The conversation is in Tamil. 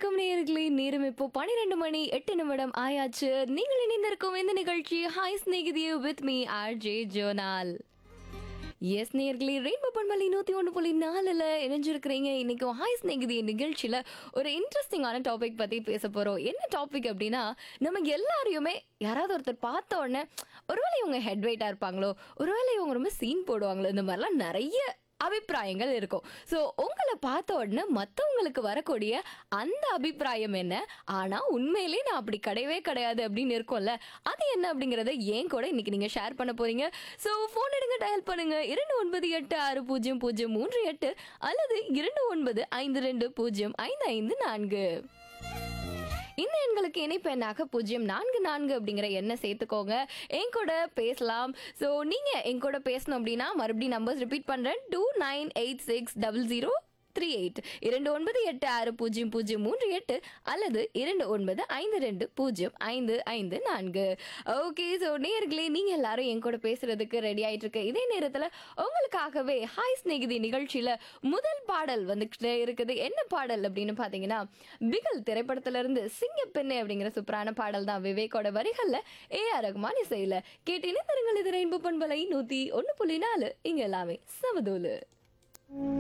வணக்கம் நேயர்களே நேரம் இப்போ பன்னிரெண்டு மணி எட்டு நிமிடம் ஆயாச்சு நீங்கள் இணைந்திருக்கும் இந்த நிகழ்ச்சி ஹாய் ஸ்நேகிதியே with me R J Jonal எஸ் நேர்களே ரெயின்போ பண்பலி நூற்றி ஒன்று புள்ளி நாலில் இணைஞ்சிருக்கிறீங்க இன்னைக்கு ஹாய் ஸ்நேகிதி நிகழ்ச்சியில் ஒரு இன்ட்ரெஸ்டிங்கான டாபிக் பற்றி பேச போகிறோம் என்ன டாபிக் அப்படின்னா நம்ம எல்லாரையுமே யாராவது ஒருத்தர் பார்த்த உடனே ஒருவேளை இவங்க ஹெட் வெயிட்டாக இருப்பாங்களோ ஒருவேளை இவங்க ரொம்ப சீன் போடுவாங்களோ இந்த மாதிரிலாம் நிறைய அபிப்பிராயங்கள் இருக்கும் ஸோ உங்களை பார்த்த உடனே மற்றவங்களுக்கு வரக்கூடிய அந்த அபிப்பிராயம் என்ன ஆனால் உண்மையிலே நான் அப்படி கிடையவே கிடையாது அப்படின்னு இருக்கும்ல அது என்ன அப்படிங்கிறத ஏன் கூட இன்னைக்கு நீங்கள் ஷேர் பண்ண போறீங்க ஸோ ஃபோன் எடுங்க டயல் பண்ணுங்க இரண்டு ஒன்பது எட்டு ஆறு பூஜ்ஜியம் பூஜ்ஜியம் மூன்று எட்டு அல்லது இரண்டு ஒன்பது ஐந்து ரெண்டு பூஜ்ஜியம் ஐந்து ஐந்து நான்கு இந்த எண்களுக்கு இணைப்பு எண்ணாக பூஜ்ஜியம் நான்கு நான்கு அப்படிங்கிற எண்ணை சேர்த்துக்கோங்க என் கூட பேசலாம் ஸோ நீங்கள் என் கூட பேசணும் அப்படின்னா மறுபடியும் நம்பர்ஸ் ரிப்பீட் பண்ணுறேன் two nine eight six double zero three eight இரண்டு ஒன்பது எட்டு ஆறு பூஜ்ஜியம் பூஜ்ஜியம் மூன்று எட்டு அல்லது இரண்டு ஒன்பது ஐந்து ரெண்டு பூஜ்ஜியம் ஐந்து ஐந்து நான்கு ஓகே ஸோ நேர்களே நீங்கள் எல்லாரும் என் கூட பேசுறதுக்கு ரெடி ஆயிட்டு இருக்கு இதே நேரத்தில் உங்களுக்காகவே ஹாய் ஸ்நேகிதி நிகழ்ச்சியில் முதல் பாடல் வந்துகிட்டே இருக்குது என்ன பாடல் அப்படின்னு பார்த்தீங்கன்னா பிகல் திரைப்படத்துல இருந்து சிங்கப்பெண்ணே அப்படிங்கிற சூப்பரான பாடல் தான் விவேக்கோட வரிகளில் ஏ ஆர் ரகுமான் இசையில் கேட்டினே தருங்கள் இது ரெயின்போ பண்பலை நூற்றி ஒன்று புள்ளி நாலு இங்கே எல்லாமே சமதூலு